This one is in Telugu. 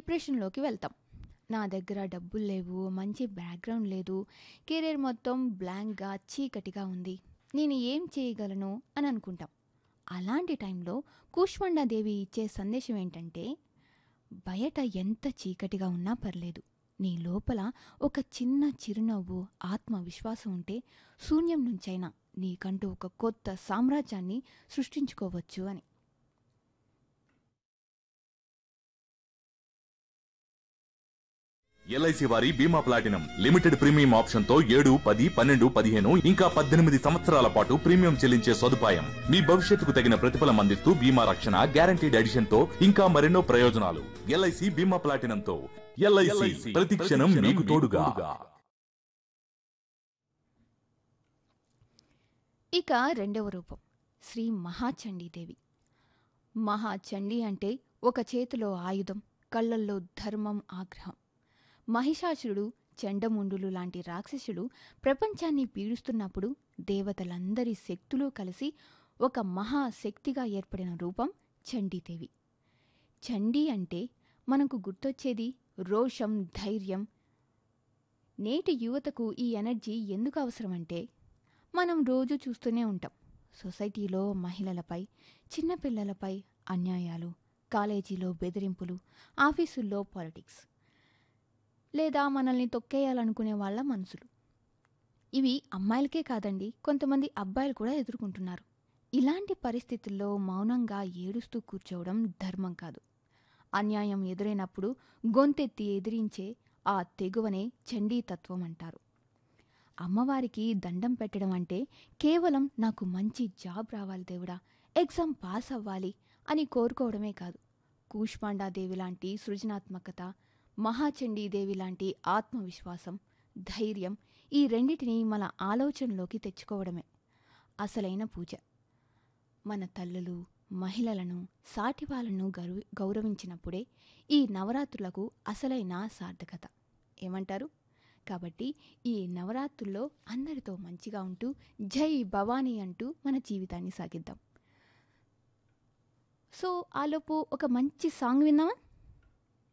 డిప్రెషన్లోకి వెళ్తాం నా దగ్గర డబ్బులు లేవు మంచి బ్యాక్గ్రౌండ్ లేదు కెరీర్ మొత్తం బ్లాంక్గా చీకటిగా ఉంది నేను ఏం చేయగలను అని అనుకుంటాం అలాంటి టైంలో కూష్మండాదేవి ఇచ్చే సందేశం ఏంటంటే బయట ఎంత చీకటిగా ఉన్నా పర్లేదు నీ లోపల ఒక చిన్న చిరునవ్వు ఆత్మవిశ్వాసం ఉంటే శూన్యం నుంచైనా నీకంటూ ఒక కొత్త సామ్రాజ్యాన్ని సృష్టించుకోవచ్చు అని ఎల్ఐసి వారి బీమా ప్లాటినం లిమిటెడ్ ప్రీమియం ఆప్షన్ తో ఏడు పది పన్నెండు పదిహేను ఇంకా పద్దెనిమిది సంవత్సరాల పాటు ప్రీమియం చెల్లించే సదుపాయం మీ భవిష్యత్తుకు తగిన ప్రతిఫలం అందిస్తూ బీమా రక్షణ గ్యారంటీడ్ ఎడిషన్ తో ఇంకా మరెన్నో ప్రయోజనాలు ఎల్ఐసి బీమా ప్లాటినం తో ఎల్ఐసి ప్రతి క్షణం మీకు తోడుగా ఇక రెండవ రూపం శ్రీ మహాచండీదేవి మహాచండీ అంటే ఒక చేతిలో ఆయుధం కళ్ళల్లో ధర్మం ఆగ్రహం మహిషాసురుడు చండముండులు లాంటి రాక్షసుడు ప్రపంచాన్ని పీడిస్తున్నప్పుడు దేవతలందరి శక్తులు కలిసి ఒక మహాశక్తిగా ఏర్పడిన రూపం చండీదేవి చండీ అంటే మనకు గుర్తొచ్చేది రోషం ధైర్యం నేటి యువతకు ఈ ఎనర్జీ ఎందుకు అవసరమంటే మనం రోజు చూస్తూనే ఉంటాం సొసైటీలో మహిళలపై చిన్నపిల్లలపై అన్యాయాలు కాలేజీలో బెదిరింపులు ఆఫీసుల్లో పాలిటిక్స్ లేదా మనల్ని తొక్కేయాలనుకునే వాళ్ళ మనసులు ఇవి అమ్మాయిలకే కాదండి కొంతమంది అబ్బాయిలు కూడా ఎదుర్కొంటున్నారు ఇలాంటి పరిస్థితుల్లో మౌనంగా ఏడుస్తూ కూర్చోవడం ధర్మం కాదు అన్యాయం ఎదురైనప్పుడు గొంతెత్తి ఎదిరించే ఆ తెగువనే చండీతత్వం అంటారు అమ్మవారికి దండం పెట్టడం అంటే కేవలం నాకు మంచి జాబ్ రావాలి దేవుడా ఎగ్జామ్ పాస్ అవ్వాలి అని కోరుకోవడమే కాదు కూష్మాండాదేవి లాంటి సృజనాత్మకత మహాచండీదేవి లాంటి ఆత్మవిశ్వాసం ధైర్యం ఈ రెండిటిని మన ఆలోచనలోకి తెచ్చుకోవడమే అసలైన పూజ మన తల్లులు మహిళలను సాటి వాళ్ళను గౌరవి గౌరవించినప్పుడే ఈ నవరాత్రులకు అసలైన సార్థకత ఏమంటారు కాబట్టి ఈ నవరాత్రుల్లో అందరితో మంచిగా ఉంటూ జై భవానీ అంటూ మన జీవితాన్ని సాగిద్దాం సో ఆలోపు ఒక మంచి సాంగ్ విందామా